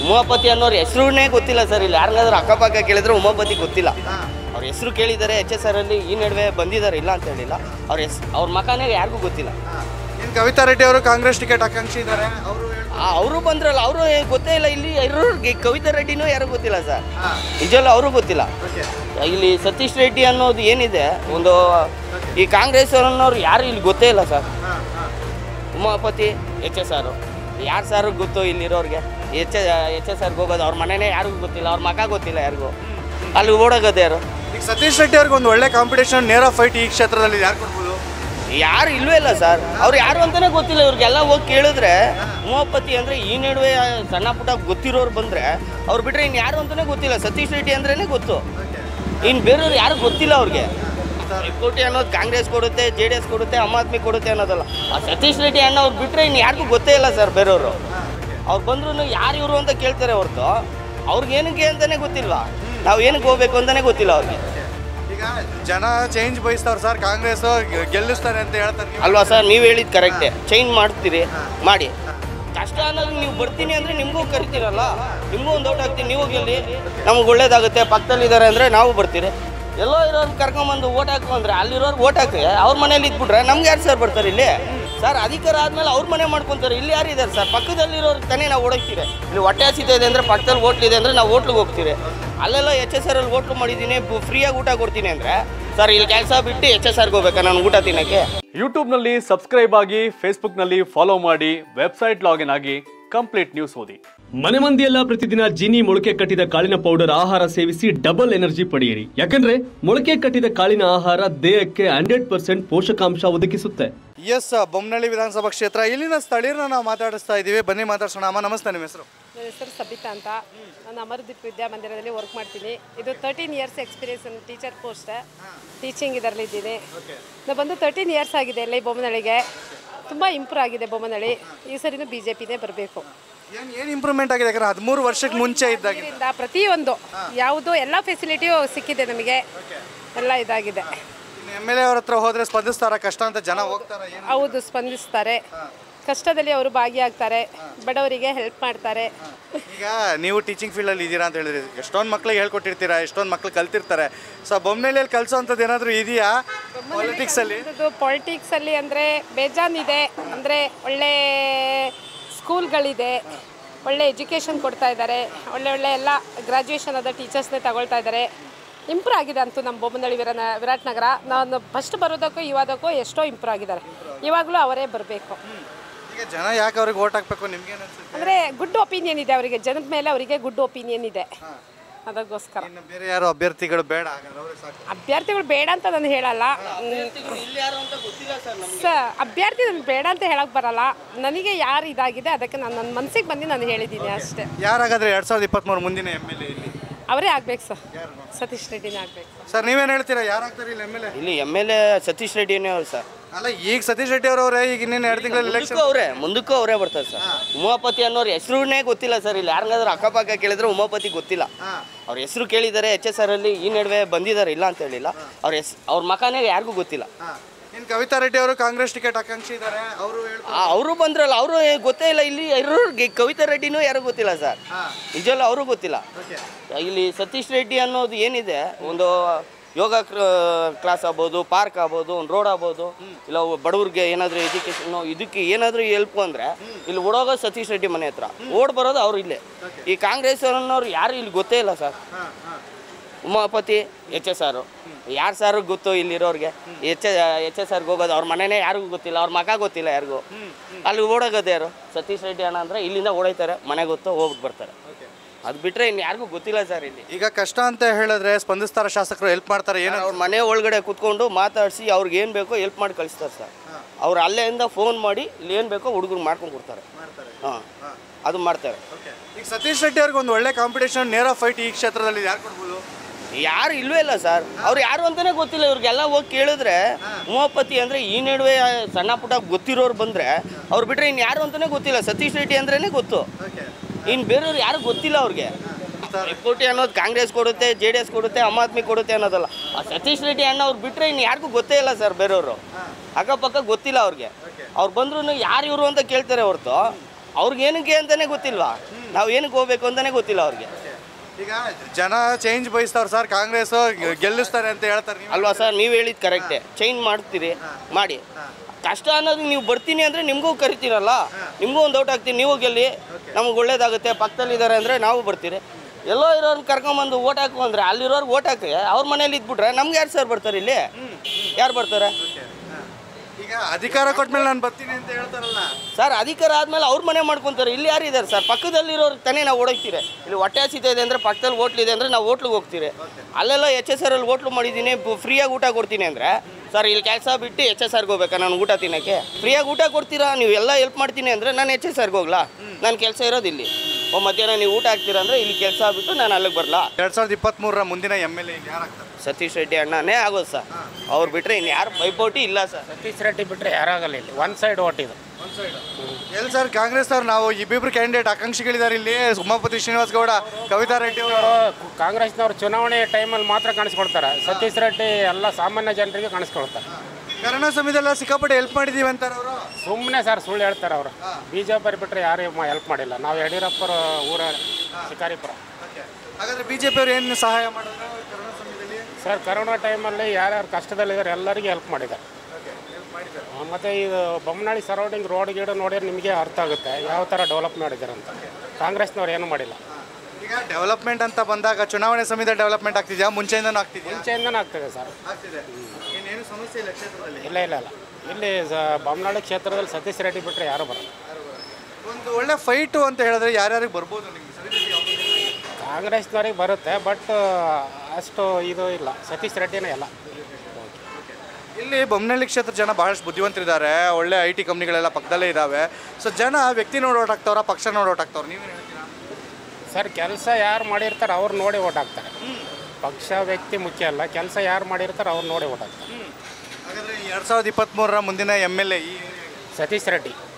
ಉಮಾಪತಿ ಅನ್ನೋರು ಹೆಸರುನೇ ಗೊತ್ತಿಲ್ಲ ಸರ್ ಇಲ್ಲಿ ಯಾರಿಗಾದ್ರೂ ಅಕ್ಕಪಕ್ಕ ಕೇಳಿದ್ರೆ ಉಮಾಪತಿ ಗೊತ್ತಿಲ್ಲ ಅವ್ರ ಹೆಸರು ಕೇಳಿದ್ದಾರೆ ಎಚ್ ಎಸ್ ಆರ್ ಅಲ್ಲಿ ಈ ನಡುವೆ ಬಂದಿದ್ದಾರೆ ಇಲ್ಲ ಅಂತ ಹೇಳಿಲ್ಲ ಅವ್ರ ಹೆಸ್ ಅವ್ರ ಮಕಾನೇ ಯಾರಿಗೂ ಗೊತ್ತಿಲ್ಲ ಇನ್ನು ಕವಿತಾ ರೆಡ್ಡಿ ಅವರು ಕಾಂಗ್ರೆಸ್ ಟಿಕೆಟ್ ಆಕಾಂಕ್ಷಿ ಇದ್ದಾರೆ ಅವರು ಅವರು ಬಂದ್ರಲ್ಲ ಅವರು ಗೊತ್ತೇ ಇಲ್ಲ ಇಲ್ಲಿ ಇರೋರ್ಗೆ ಕವಿತಾ ರೆಡ್ಡಿನೂ ಯಾರು ಗೊತ್ತಿಲ್ಲ ಸರ್ ನಿಜವಲ್ಲ ಅವರು ಗೊತ್ತಿಲ್ಲ ಇಲ್ಲಿ ಸತೀಶ್ ರೆಡ್ಡಿ ಅನ್ನೋದು ಏನಿದೆ ಒಂದು ಈ ಕಾಂಗ್ರೆಸ್ ಅನ್ನೋರು ಯಾರು ಇಲ್ಲಿ ಗೊತ್ತೇ ಇಲ್ಲ ಸರ್ ಉಮಾಪತಿ ಎಚ್ ಎಸ್ ಆರು ಯಾರು ಸಾರು ಗೊತ್ತು ಇಲ್ಲಿರೋರಿಗೆ ಎಚ್ ಎಚ್ ಎಸ್ ಆರ್ಗೆ ಹೋಗೋದು ಅವ್ರ ಮನೆನೇ ಯಾರಿಗೂ ಗೊತ್ತಿಲ್ಲ ಅವ್ರ ಮಗ ಗೊತ್ತಿಲ್ಲ ಯಾರಿಗೂ ಅಲ್ಲಿ ಓಡೋಗೋದು ಯಾರು ಈಗ ಸತೀಶ್ ರೆಡ್ಡಿ ಅವ್ರಿಗೆ ಒಂದು ಒಳ್ಳೆ ಕಾಂಪಿಟೇಷನ್ ನೇರ ಫೈಟ್ ಈ ಕ್ಷೇತ್ರದಲ್ಲಿ ಯಾರು ಕೊಡ್ಬೋದು ಯಾರು ಇಲ್ವೇ ಇಲ್ಲ ಸರ್ ಅವ್ರು ಯಾರು ಅಂತಾನೆ ಗೊತ್ತಿಲ್ಲ ಇವ್ರಿಗೆಲ್ಲ ಹೋಗಿ ಕೇಳಿದ್ರೆ ಉಮಾಪತಿ ಅಂದ್ರೆ ಈ ನಡುವೆ ಸಣ್ಣ ಪುಟ್ಟ ಗೊತ್ತಿರೋರು ಬಂದ್ರೆ ಅವ್ರು ಬಿಟ್ರೆ ಇನ್ನು ಯಾರು ಅಂತಾನೆ ಗೊತ್ತಿಲ್ಲ ಸತೀಶ್ ರೆಡ್ಡಿ ಅಂದ್ರೇನೆ ಗೊತ್ತು ಇನ್ನು ಬೇರೆಯವ್ರು ಯಾರು ಗೊತ್ತಿಲ್ಲ ಅವ್ರಿಗೆ ಕೋಟಿ ಅನ್ನೋದು ಕಾಂಗ್ರೆಸ್ ಕೊಡುತ್ತೆ ಜೆ ಡಿ ಎಸ್ ಕೊಡುತ್ತೆ ಆಮ್ ಆದ್ಮಿ ಕೊಡುತ್ತೆ ಅನ್ನೋದಲ್ಲ ಆ ಸತೀಶ್ ರೆಡ್ಡಿ ಅಣ್ಣ ಅವ್ರು ಬಿಟ್ರೆ ಇನ್ನು ಯಾರಿಗೂ ಗೊತ್ತೇ ಇಲ್ಲ ಸರ್ ಬೇರೆಯವರು ಅವ್ರು ಬಂದ್ರು ಯಾರು ಇವರು ಅಂತ ಕೇಳ್ತಾರೆ ಹೊರತು ಅವ್ರಿಗೆ ಏನಕ್ಕೆ ಅಂತಾನೆ ಗೊತ್ತಿಲ್ವಾ ನಾವು ಏನಕ್ಕೆ ಹೋಗ್ಬೇಕು ಅಂತಾನೆ ಗೊತ್ತಿಲ್ಲ ಅವ್ರಿಗೆ ಈಗ ಜನ ಚೇಂಜ್ ಬಯಸ್ತಾವ್ರು ಸರ್ ಕಾಂಗ್ರೆಸ್ ಗೆಲ್ಲಿಸ್ತಾರೆ ಅಂತ ಹೇಳ್ತಾರೆ ನೀವು. ಅಲ್ವಾ ಸರ್ ನೀವು ಹೇಳಿದ್ ಕರೆಕ್ಟೇ ಚೇಂಜ್ ಮಾಡ್ತೀರಿ ಮಾಡಿ ಕಷ್ಟ ಅನ್ನೋದು ನೀವು ಬರ್ತೀನಿ ಅಂದರೆ ನಿಮಗೂ ಕರಿತೀರಲ್ಲ ನಿಮಗೂ ಒಂದು ಔಟ್ ಆಗ್ತೀನಿ ನೀವು ಗೆಲ್ಲಿ ನಮಗೆ ಒಳ್ಳೇದಾಗುತ್ತೆ ಪಕ್ಕದಲ್ಲಿದ್ದಾರೆ ಅಂದರೆ ನಾವು ಬರ್ತೀರಿ ಎಲ್ಲೋ ಇರೋರು ಕರ್ಕೊಂಬಂದು ಓಟ್ ಹಾಕೊಂಡ್ರೆ ಅಲ್ಲಿರೋರು ಓಟ್ ಹಾಕಿ ಅವ್ರ ಮನೇಲಿ ಇದ್ಬಿಟ್ರೆ ನಮ್ಗೆ ಯಾರು ಸರ್ ಬರ್ತಾರೆ ಇಲ್ಲಿ ಸರ್ ಅಧಿಕಾರ ಆದಮೇಲೆ ಅವ್ರ ಮನೆ ಮಾಡ್ಕೊತಾರೆ ಇಲ್ಲಿ ಯಾರು ಇದ್ದಾರೆ ಸರ್ ಪಕ್ಕದಲ್ಲಿರೋರು ತಾನೇ ನಾವು ಓಡೋಗ್ತೀರಿ ಇಲ್ಲಿ ಹೊಟ್ಟೆ ಹಸಿತಾ ಇದೆ ಅಂದರೆ ಪಕ್ಕದಲ್ಲಿ ಹೋಟ್ಲಿದೆ ಅಂದರೆ ನಾವು ಹೋಟ್ಲಿಗೆ ಹೋಗ್ತೀರಿ ಅಲ್ಲೆಲ್ಲ ಎಚ್ ಎಸ್ ಆರ್ ಅಲ್ಲಿ ಹೋಟ್ಲು ಮಾಡಿದ್ದೀನಿ ಫ್ರೀಯಾಗಿ ಊಟ ಕೊಡ್ತೀನಿ ಅಂದರೆ ಸರ್ ಇಲ್ಲಿ ಕೆಲಸ ಬಿಟ್ಟು ಎಚ್ ಎಸ್ ಆರ್ಗೆ ಹೋಗ್ಬೇಕಾ ನಾನು ಊಟ ತಿನ್ನೋಕ್ಕೆ ಯೂಟ್ಯೂಬ್ನಲ್ಲಿ ಸಬ್ಸ್ಕ್ರೈಬ್ ಆಗಿ ಫೇಸ್ಬುಕ್ನಲ್ಲಿ ಫಾಲೋ ಮಾಡಿ ವೆಬ್ಸೈಟ್ ಲಾಗಿನ್ ಆಗಿ ಕಂಪ್ಲೀಟ್ ನ್ಯೂಸ್ ಓದಿ ಮನೆ ಮಂದಿಯೆಲ್ಲ ಪ್ರತಿದಿನ ಜೀನಿ ಮೊಳಕೆ ಕಟ್ಟಿದ ಕಾಳಿನ ಪೌಡರ್ ಆಹಾರ ಸೇವಿಸಿ ಡಬಲ್ ಎನರ್ಜಿ ಪಡೆಯಿರಿ ಯಾಕಂದ್ರೆ ಮೊಳಕೆ ಕಟ್ಟಿದ ಕಾಳಿನ ಆಹಾರ ದೇಹಕ್ಕೆ ಹಂಡ್ರೆಡ್ ಪರ್ಸೆಂಟ್ ಪೋಷಕಾಂಶ ಒದಗಿಸುತ್ತೆ ಎಸ್ ಬೊಮ್ಮನಹಳ್ಳಿ ವಿಧಾನಸಭಾ ಕ್ಷೇತ್ರ ಇಲ್ಲಿನ ಸ್ಥಳೀಯರನ್ನ ನಾವು ಮಾತಾಡಿಸ್ತಾ ಇದ್ದೀವಿ ಬನ್ನಿ ಮಾತಾಡ್ಸೋಣ ಅಮ್ಮ ನಮಸ್ತೆ ನಿಮ್ಮ ಹೆಸರು ನನ್ನ ಹೆಸರು ಸಬಿತಾ ಅಂತ ನಾನು ಅಮರದೀಪ್ ವಿದ್ಯಾಮಂದಿರದಲ್ಲಿ ವರ್ಕ್ ಮಾಡ್ತೀನಿ ಇದು thirteen years experience teacher post teaching ಇದರಲ್ಲಿ ಇದ್ದೀನಿ ನಾನು ಬಂದು ತರ್ಟೀನ್ ಇಯರ್ಸ್ ಆಗಿದೆ ಇಲ್ಲಿ ಬೊಮ್ಮನಹಳ್ಳಿಗೆ ತುಂಬ ಇಂಪ್ರೂವ್ ಆಗಿದೆ ಬೊಮ್ಮನಹಳ್ಳಿ ಈ ಸರಿನೂ ಬಿ ಜೆ ಪಿನೇ ಬರಬೇಕು ಏನು ಏನು ಇಂಪ್ರೂವ್ಮೆಂಟ್ ಆಗಿದೆ ಯಾಕಂದ್ರೆ ಹದಿಮೂರು ವರ್ಷಕ್ಕೆ ಮುಂಚೆ ಇದ್ದಾಗ ಇದರಿಂದ ಪ್ರತಿಯೊಂದು ಯಾವುದು ಎಲ್ಲ ಫೆಸಿಲಿಟಿಯು ಸಿಕ್ಕಿದೆ ನಮಗೆ ಎಲ್ಲ ಇದಾಗಿದೆ ಎಮ್ ಎಲ್ ಎ ಅವ್ರ ಹತ್ರ ಹೋದ್ರೆ ಸ್ಪಂದಿಸ್ತಾರ ಕಷ್ಟ ಅಂತ ಜನ ಹೋಗ್ತಾರ ಏನು ಹೌದು ಸ್ಪಂದಿಸ್ತಾರೆ ಕಷ್ಟದಲ್ಲಿ ಅವರು ಭಾಗಿಯಾಗ್ತಾರೆ ಬಡವರಿಗೆ ಹೆಲ್ಪ್ ಮಾಡ್ತಾರೆ ಈಗ ನೀವು ಟೀಚಿಂಗ್ ಫೀಲ್ಡಲ್ಲಿ ಇದ್ದೀರಾ ಅಂತ ಹೇಳಿದ್ರಿ ಎಷ್ಟೊಂದು ಮಕ್ಳಿಗೆ ಹೇಳ್ಕೊಟ್ಟಿರ್ತೀರಾ ಎಷ್ಟೊಂದು ಮಕ್ಳು ಕಲ್ತಿರ್ತಾರೆ ಸೊ ಬೊಮ್ಮನಹಳ್ಳಿಯಲ್ಲಿ ಕಲಿಸೋಂಥದ್ದು ಏನಾದರೂ ಇದೆಯಾ ಪಾಲಿಟಿಕ್ಸಲ್ಲಿ ಪಾಲಿಟಿಕ್ಸಲ್ಲಿ ಅಂದರೆ ಬೇಜಾನಿದೆ ಅಂದರೆ ಒಳ್ಳೆ ಸ್ಕೂಲ್ಗಳಿದೆ ಒಳ್ಳೆ ಎಜುಕೇಷನ್ ಕೊಡ್ತಾ ಇದ್ದಾರೆ ಒಳ್ಳೆ ಒಳ್ಳೆ ಎಲ್ಲ ಗ್ರ್ಯಾಜುಯೇಷನ್ ಆದ ಟೀಚರ್ಸ್ನೇ ತಗೊಳ್ತಾ ಇದ್ದಾರೆ ಇಂಪ್ರೂವ್ ಆಗಿದೆ ಅಂತೂ ನಮ್ಮ ಬೊಮ್ಮನಹಳ್ಳಿ ವಿರ ವಿರಾಟ್ ನಗರ ನಾನು ಫಸ್ಟ್ ಬರೋದಕ್ಕೂ ಇವಾದಕ್ಕೂ ಎಷ್ಟೋ ಇಂಪ್ರೂವ್ ಆಗಿದ್ದಾರೆ ಇವಾಗಲೂ ಅವರೇ ಬರಬೇಕು ಈಗ ಜನ ಯಾಕೆ ಅವ್ರಿಗೆ ಓಟ್ ಹಾಕ್ಬೇಕು ನಿಮ್ಗೇನು ಅನ್ಸುತ್ತೆ ಅಂದರೆ ಗುಡ್ ಒಪಿನಿಯನ್ ಇದೆ ಅವರಿಗೆ ಜನದ ಮೇಲೆ ಅವರಿಗೆ ಗುಡ್ ಒಪಿನಿಯನ್ ಇದೆ ಅದಕ್ಕೋಸ್ಕರ ಇನ್ನು ಬೇರೆ ಯಾರು ಅಭ್ಯರ್ಥಿಗಳು ಬೇಡ ಹಾಗಾದ್ರೆ ಅವ್ರೇ ಸಾಕು ಅಭ್ಯರ್ಥಿಗಳು ಬೇಡ ಅಂತ ನಾನು ಹೇಳಲ್ಲ ಸ ಅಭ್ಯರ್ಥಿ ನನ್ಗೆ ಬೇಡ ಅಂತ ಹೇಳಕ್ ಬರಲ್ಲ ನನಗೆ ಯಾರು ಇದಾಗಿದೆ ಅದಕ್ಕೆ ನಾನು ನನ್ನ ಮನಸ್ಸಿಗೆ ಬಂದು ನಾನು ಹೇಳಿದ್ದೀನಿ ಅಷ್ಟೇ ಯಾರಾಗಾದ್ರೆ ಎರಡು ಸಾವಿರದ ಇಪ್ಪತ್ತ್ಮೂರು ಮುಂದಿನ ಎಮ್ ಎಲ್ ಎ ಇಲ್ಲಿ ಅವರೇ ಆಗ್ಬೇಕು ಸರ್ ಸತೀಶ್ ರೆಡ್ಡಿನೇ ಆಗ್ಬೇಕು ಸರ್ ನೀವೇನು ಹೇಳ್ತೀರಾ ಯಾರಾಗ್ತಾರೆ ಇಲ್ಲಿ ಎಮ್ ಎಲ್ ಎ ಇಲ್ಲಿ ಎಮ್ ಎಲ್ ಎ ಸತೀಶ್ ರೆಡ್ಡಿನೇ ಅವ್ರು ಸರ್ ಅಲ್ಲ ಈಗ ಸತೀಶ್ ರೆಡ್ಡಿ ಅವರವ್ರೆ ಈಗ ಇನ್ನೇನು ಎರಡು ತಿಂಗಳಲ್ಲಿ ಎಲೆಕ್ಷನ್ ಮುಂದಕ್ಕೂ ಅವರೇ ಮುಂದಕ್ಕೂ ಅವರೇ ಬರ್ತಾರೆ ಸರ್ ಉಮಾಪತಿ ಅನ್ನೋರು ಹೆಸರುನೇ ಗೊತ್ತಿಲ್ಲ ಸರ್ ಇಲ್ಲಿ ಯಾರಿಗಾದ್ರೂ ಅಕ್ಕಪಕ್ಕ ಕೇಳಿದ್ರೆ ಉಮಾಪತಿ ಗೊತ್ತಿಲ್ಲ ಅವ್ರ ಹೆಸರು ಕೇಳಿದ್ದಾರೆ ಎಚ್ ಎಸ್ ಆರ್ ಅಲ್ಲಿ ಈ ನಡುವೆ ಬಂದಿದ್ದಾರೆ ಇಲ್ಲ ಅಂತ ಹೇಳಿಲ್ಲ ಅವ್ರ ಹೆಸ್ ಅವ್ರ ಮಕಾನೇ ಯಾರಿಗೂ ಗೊತ್ತಿಲ್ಲ ಇನ್ನು ಕವಿತಾ ರೆಡ್ಡಿ ಅವರು ಕಾಂಗ್ರೆಸ್ ಟಿಕೆಟ್ ಆಕಾಂಕ್ಷಿ ಇದ್ದಾರೆ ಅವರು ಅವರು ಬಂದ್ರಲ್ಲ ಅವರು ಗೊತ್ತೇ ಇಲ್ಲ ಇಲ್ಲಿ ಇರೋರ್ಗೆ ಕವಿತಾ ರೆಡ್ಡಿನೂ ಯಾರು ಗೊತ್ತಿಲ್ಲ ಸರ್ ನಿಜವಲ್ಲ ಅವರು ಗೊತ್ತಿಲ್ಲ ಇಲ್ಲಿ ಸತೀಶ್ ರೆಡ್ಡಿ ಅನ್ನೋದು ಏನಿದೆ ಒಂದು ಯೋಗ ಕ್ಲಾಸ್ ಆಗ್ಬೋದು ಪಾರ್ಕ್ ಆಗ್ಬೋದು ಒಂದು ರೋಡ್ ಆಗ್ಬೋದು ಇಲ್ಲ ಬಡವ್ರಿಗೆ ಏನಾದರೂ ಎಜುಕೇಷನ್ ಇದಕ್ಕೆ ಏನಾದರೂ ಹೆಲ್ಪ್ ಅಂದರೆ ಇಲ್ಲಿ ಓಡೋಗೋ ಸತೀಶ್ ರೆಡ್ಡಿ ಮನೆ ಹತ್ರ ಓಡ್ ಬರೋದು ಅವ್ರು ಇಲ್ಲೇ ಈ ಕಾಂಗ್ರೆಸ್ ಅನ್ನೋರು ಯಾರು ಇಲ್ಲಿ ಗೊತ್ತೇ ಇಲ್ಲ ಸರ್ ಉಮಾಪತಿ ಎಚ್ ಎಸ್ ಆರು ಯಾರು ಸಾರು ಗೊತ್ತು ಇಲ್ಲಿರೋರಿಗೆ ಎಚ್ ಎಚ್ ಎಸ್ ಆರ್ಗೆ ಹೋಗೋದು ಅವ್ರ ಮನೆನೇ ಯಾರಿಗೂ ಗೊತ್ತಿಲ್ಲ ಅವ್ರ ಮಗ ಗೊತ್ತಿಲ್ಲ ಯಾರಿಗೂ ಅಲ್ಲಿ ಓಡೋಗೋದು ಯಾರು ಸತೀಶ್ ರೆಡ್ಡಿ ಅಣ್ಣ ಅಂದರೆ ಇಲ್ಲಿಂದ ಓಡೋಯ್ತಾರೆ ಮನೆ ಗೊತ್ತು ಹೋಗ್ಬಿಟ್ಟು ಬರ್ತಾರೆ ಅದು ಬಿಟ್ಟರೆ ಇನ್ನು ಯಾರಿಗೂ ಗೊತ್ತಿಲ್ಲ ಸರ್ ಇಲ್ಲಿ ಈಗ ಕಷ್ಟ ಅಂತ ಹೇಳಿದ್ರೆ ಸ್ಪಂದಿಸ್ತಾರ ಶಾಸಕರು ಹೆಲ್ಪ್ ಮಾಡ್ತಾರೆ ಏನೋ ಅವ್ರ ಮನೆ ಒಳಗಡೆ ಕೂತ್ಕೊಂಡು ಮಾತಾಡಿಸಿ ಅವ್ರಿಗೆ ಏನು ಬೇಕೋ ಹೆಲ್ಪ್ ಮಾಡಿ ಕಳಿಸ್ತಾರೆ ಸರ್ ಅವ್ರು ಅಲ್ಲೆಯಿಂದ ಫೋನ್ ಮಾಡಿ ಇಲ್ಲಿ ಏನು ಬೇಕೋ ಹುಡುಗರು ಮಾಡ್ಕೊಂಡು ಕೊಡ್ತಾರೆ ಹಾಂ ಅದು ಮಾಡ್ತಾರೆ ಈಗ ಸತೀಶ್ ರೆಡ್ಡಿ ಅವ್ರಿಗೆ ಒಂದು ಒಳ್ಳೆ ಕಾಂಪಿಟೇಷನ್ ನೇರ ಫೈಟ್ ಈ ಕ್ಷೇತ್ರದಲ್ಲಿ ಯಾರು ಕೊಡ್ಬೋದು ಯಾರು ಇಲ್ವೇ ಇಲ್ಲ ಸರ್ ಅವ್ರು ಯಾರು ಅಂತಾನೆ ಗೊತ್ತಿಲ್ಲ ಇವ್ರಿಗೆಲ್ಲ ಹೋಗಿ ಕೇಳಿದ್ರೆ ಉಮಾಪತಿ ಅಂದರೆ ಈ ನಡುವೆ ಸಣ್ಣ ಪುಟ್ಟ ಗೊತ್ತಿರೋರು ಬಂದರೆ ಅವ್ರು ಬಿಟ್ಟರೆ ಇನ್ನು ಯಾರು ಅಂತಾನೆ ಗೊತ್ತಿಲ್ಲ ಸತೀಶ್ ರೆಡ್ಡಿ ಅಂದ್ರೇ ಗೊತ್ತು ಇನ್ನು ಬೇರೆಯವ್ರು ಯಾರು ಗೊತ್ತಿಲ್ಲ ಅವ್ರಿಗೆ ಕೋಟಿ ಅನ್ನೋದು ಕಾಂಗ್ರೆಸ್ ಕೊಡುತ್ತೆ ಜೆ ಡಿ ಎಸ್ ಕೊಡುತ್ತೆ ಆಮ್ ಆದ್ಮಿ ಕೊಡುತ್ತೆ ಅನ್ನೋದಲ್ಲ ಆ ಸತೀಶ್ ರೆಡ್ಡಿ ಅಣ್ಣ ಅವ್ರು ಬಿಟ್ಟರೆ ಇನ್ನು ಯಾರಿಗೂ ಗೊತ್ತೇ ಇಲ್ಲ ಸರ್ ಬೇರೆಯವರು ಅಕ್ಕಪಕ್ಕ ಗೊತ್ತಿಲ್ಲ ಅವ್ರಿಗೆ ಅವ್ರು ಬಂದ್ರು ಯಾರು ಇವರು ಅಂತ ಕೇಳ್ತಾರೆ ಹೊರತು ಅವ್ರಿಗೆ ಏನಕ್ಕೆ ಅಂತಲೇ ಗೊತ್ತಿಲ್ವಾ ನಾವು ಏನಕ್ಕೆ ಹೋಗ್ಬೇಕು ಅಂತಲೇ ಗೊತ್ತಿಲ್ಲ ಅವ್ರಿಗೆ ಈಗ ಜನ ಚೇಂಜ್ ಬಯಸ್ತವ್ರು ಸರ್ ಕಾಂಗ್ರೆಸ್ ಗೆಲ್ಲಿಸ್ತಾರೆ ಅಂತ ಹೇಳ್ತಾರೆ ನೀವು ಅಲ್ವಾ ಸರ್ ನೀವು ಹೇಳಿದ ಕರೆಕ್ಟೇ ಚೇಂಜ್ ಮಾಡ್ತೀರಿ ಮಾಡಿ ಕಷ್ಟ ಅನ್ನೋದು ನೀವು ಬರ್ತೀನಿ ಅಂದರೆ ನಿಮಗೂ ಕರಿತೀರಲ್ಲ ನಿಮಗೂ ಒಂದು ಔಟ್ ಆಗ್ತೀನಿ ನೀವು ಗೆಲ್ಲಿ ನಮ್ಗೆ ಒಳ್ಳೇದಾಗುತ್ತೆ ಪಕ್ಕದಲ್ಲಿದ್ದಾರೆ ಅಂದರೆ ನಾವು ಬರ್ತೀರಿ ಎಲ್ಲೋ ಇರೋರ್ನ ಕರ್ಕೊಂಬಂದು ಓಟ್ ಹಾಕು ಅಂದರೆ ಅಲ್ಲಿರೋರ್ಗೆ ಓಟ್ ಹಾಕಿ ಅವ್ರ ಮನೇಲಿ ಇದ್ಬಿಟ್ರೆ ನಮ್ಗೆ ಯಾರು ಸರ್ ಬರ್ತಾರೆ ಇಲ್ಲಿ ಯಾರು ಬರ್ತಾರೆ ಈಗ ಅಧಿಕಾರ ಕೊಟ್ಮೇಲೆ ನಾನು ಬರ್ತೀನಿ ಅಂತ ಹೇಳ್ತಾರಲ್ಲ ಸರ್ ಅಧಿಕಾರ ಆದ್ಮೇಲೆ ಅವ್ರ ಮನೆ ಮಾಡ್ಕೊಂತಾರೆ ಇಲ್ಲಿ ಯಾರು ಇದ್ದಾರೆ ಸರ್ ಪಕ್ಕದಲ್ಲಿರೋರು ತಾನೇ ನಾವು ಓಡೋಗ್ತೀರಿ ಇಲ್ಲಿ ಹೊಟ್ಟೆ ಹಸಿತಾ ಇದೆ ಅಂದರೆ ಪಕ್ಕದಲ್ಲಿ ಹೋಟ್ಲ್ ಇದೆ ಅಂದರೆ ನಾವು ಹೋಟ್ಲಿಗೆ ಹೋಗ್ತೀರಿ ಅಲ್ಲೆಲ್ಲ ಎಚ್ ಎಸ್ ಆರ್ ಅಲ್ಲಿ ಹೋಟ್ಲು ಮಾಡಿದ್ದೀನಿ ಫ್ರೀಯಾಗಿ ಊಟ ಕೊಡ್ತೀನಿ ಅಂದರೆ ಸರ್ ಇಲ್ಲಿ ಕೆಲಸ ಬಿಟ್ಟು ಎಚ್ ಎಸ್ ಆರ್ಗೆ ಹೋಗ್ಬೇಕಾ ನಾನು ಊಟ ತಿನ್ನೋಕ್ಕೆ ಫ್ರೀಯಾಗಿ ಊಟ ಕೊಡ್ತೀರಾ ನೀವು ಎಲ್ಲ ಹೆಲ್ಪ್ ಮಾಡ್ತೀನಿ ಅಂದರೆ ನಾನು ಎಚ್ ಎಸ್ ಆರ್ಗೆ ಹೋಗ್ಲಾ ನನ್ನ ಕೆಲಸ ಇರೋದು ಇಲ್ಲಿ ಓ ಮಧ್ಯಾಹ್ನ ನೀವು ಊಟ ಹಾಕ್ತೀರಾ ಅಂದರೆ ಇಲ್ಲಿ ಕೆಲಸ ಬಿಟ್ಟು ನಾನು ಅಲ್ಲಿಗೆ ಬರಲಾ ಎರಡ್ ಸಾವಿರದ ಇಪ್ಪತ್ತ್ಮೂರರ ಮುಂದಿನ ಎಮ್ ಎಲ್ ಎ ಯಾರಾಗ್ತಾರೆ ಸತೀಶ್ ರೆಡ್ಡಿ ಅಣ್ಣನೇ ಆಗೋದು ಸರ್ ಅವ್ರು ಬಿಟ್ಟರೆ ಇನ್ನು ಯಾರು ಪೈಪೋಟಿ ಇಲ್ಲ ಸರ್ ಸತೀಶ್ ರೆಡ್ಡಿ ಬಿಟ್ಟರೆ ಯಾರಾಗಲ್ಲ ಇಲ್ಲಿ ಒನ್ ಸೈಡ್ ಓಟ್ ಇದು ಎಲ್ಲಿ ಸರ್ ಕಾಂಗ್ರೆಸ್ ಅವ್ರು ನಾವು ಇಬ್ಬಿಬ್ರು ಕ್ಯಾಂಡಿಡೇಟ್ ಆಕಾಂಕ್ಷಿಗಳಿದ್ದಾರೆ ಇಲ್ಲಿ ಉಮಾಪತಿ ಶ್ರೀನಿವಾಸ್ ಗೌಡ ಕವಿತಾ ರೆಡ್ಡಿ ಅವರು ಅವರು ಕಾಂಗ್ರೆಸ್ನವರು ಚುನಾವಣೆ ಟೈಮಲ್ಲಿ ಮಾತ್ರ ಕಾಣಿಸ್ಕೊಳ್ತಾರೆ ಸತೀಶ್ ರೆಡ್ಡಿ ಎಲ್ಲ ಸಾಮಾನ್ಯ ಜನರಿಗೆ ಕಾಣಿಸ್ಕೊಳ್ತಾರೆ ಕರೋನಾ ಸಮಯದಲ್ಲ ಸಿಕ್ಕಾಪಟ್ಟೆ ಹೆಲ್ಪ್ ಮಾಡಿದೀವಿ ಅಂತಾರೆ ಅವರು ಸುಮ್ಮನೆ ಸರ್ ಸುಳ್ಳು ಹೇಳ್ತಾರೆ ಅವರು ಬಿ ಜೆ ಪಿ ಬಿಟ್ಟರೆ ಯಾರು ಹೆಲ್ಪ್ ಮಾಡಿಲ್ಲ ನಾವು ಯಡಿಯೂರಪ್ಪರ ಊರ ಶಿಕಾರಿಪುರ ಹಾಗಾದ್ರೆ ಬಿಜೆಪಿ ಅವ್ರು ಏನು ಸಹಾಯ ಮಾಡಿದ್ರು ಕರೋನಾ ಸಮಯದಲ್ಲಿ ಸರ್ ಕರೋನಾ ಟೈಮಲ್ಲಿ ಯಾರ್ಯಾರು ಕಷ್ಟದಲ್ಲಿದ್ದಾರೆ ಎಲ್ಲರಿಗೂ ಹೆಲ್ಪ್ ಮಾಡಿದ್ದಾರೆ ಆ, ಮತ್ತೆ ಇದು ಬೊಮ್ಮನಹಳ್ಳಿ ಸರೌಂಡಿಂಗ್ ರೋಡ್ ಗೀಡ್ ನೋಡಿದ್ರೆ ನಿಮಗೆ ಅರ್ಥ ಆಗುತ್ತೆ ಯಾವ ಥರ ಡೆವಲಪ್ ಮಾಡಿದ್ದಾರೆ ಅಂತ ಕಾಂಗ್ರೆಸ್ನವ್ರು ಏನೂ ಮಾಡಿಲ್ಲ ಈಗ ಡೆವಲಪ್ಮೆಂಟ್ ಅಂತ ಬಂದಾಗ ಚುನಾವಣೆ ಸಮಯದಲ್ಲಿ ಡೆವಲಪ್ಮೆಂಟ್ ಆಗ್ತಿದ್ಯಾ ಮುಂಚೆಯಿಂದನೂ ಆಗ್ತಿದ್ಯಾ ಮುಂಚೆಯಿಂದನೇ ಆಗ್ತದೆ ಸರ್ ಆಗ್ತಿದೆ ಏನೇನು ಸಮಸ್ಯೆ ಇಲ್ಲ ಕ್ಷೇತ್ರದಲ್ಲಿ ಇಲ್ಲ ಇಲ್ಲ ಇಲ್ಲ ಇಲ್ಲಿ ಸ- ಬೊಮ್ಮನಹಳ್ಳಿ ಕ್ಷೇತ್ರದಲ್ಲಿ ಸತೀಶ್ ರೆಡ್ಡಿ ಬಿಟ್ಟರೆ ಯಾರೂ ಬರಲ್ಲ ಒಂದು ಒಳ್ಳೆ ಫೈಟು ಅಂತ ಹೇಳಿದ್ರೆ ಯಾರ್ಯಾರಿಗೆ ಬರ್ಬೋದು ನಿಮ್ಗೆ ಕಾಂಗ್ರೆಸ್ನವ್ರಿಗೆ ಬರುತ್ತೆ ಬಟ್ ಅಷ್ಟು ಇದು ಇಲ್ಲ ಸತೀಶ್ ರೆಡ್ಡಿನೇ ಎಲ್ಲ ಇಲ್ಲಿ ಬೊಮ್ಮನಹಳ್ಳಿ ಕ್ಷೇತ್ರ ಜನ ಬಹಳಷ್ಟು ಬುದ್ಧಿವಂತರಿದ್ದಾರೆ ಒಳ್ಳೆ ಐ ಟಿ ಕಂಪ್ನಿಗಳೆಲ್ಲ ಪಕ್ಕದಲ್ಲೇ ಇದ್ದಾವೆ ಸೊ ಜನ ವ್ಯಕ್ತಿ ನೋಡಿ ಓಟ್ ಹಾಕ್ತವ್ರ ಪಕ್ಷ ನೋಡಿ ಓಟ್ ಹಾಕ್ತವ್ರ ನೀವೇನು ಹೇಳ್ತೀರಾ ಸರ್ ಕೆಲಸ ಯಾರು ಮಾಡಿರ್ತಾರೆ ಅವ್ರು ನೋಡಿ ಓಟ್ ಹಾಕ್ತಾರೆ ಪಕ್ಷ ವ್ಯಕ್ತಿ ಮುಖ್ಯ ಅಲ್ಲ ಕೆಲಸ ಯಾರು ಮಾಡಿರ್ತಾರೆ ಅವ್ರು ನೋಡಿ ಓಟ್ ಹಾಕ್ತಾರೆ ಹಾಗಾದ್ರೆ ಎರಡು ಸಾವಿರದ ಇಪ್ಪತ್ತ್ಮೂರರ ಮುಂದಿನ ಎಮ್ ಎಲ್ ಎ ಈ ಸತೀಶ್ ರೆಡ್ಡಿ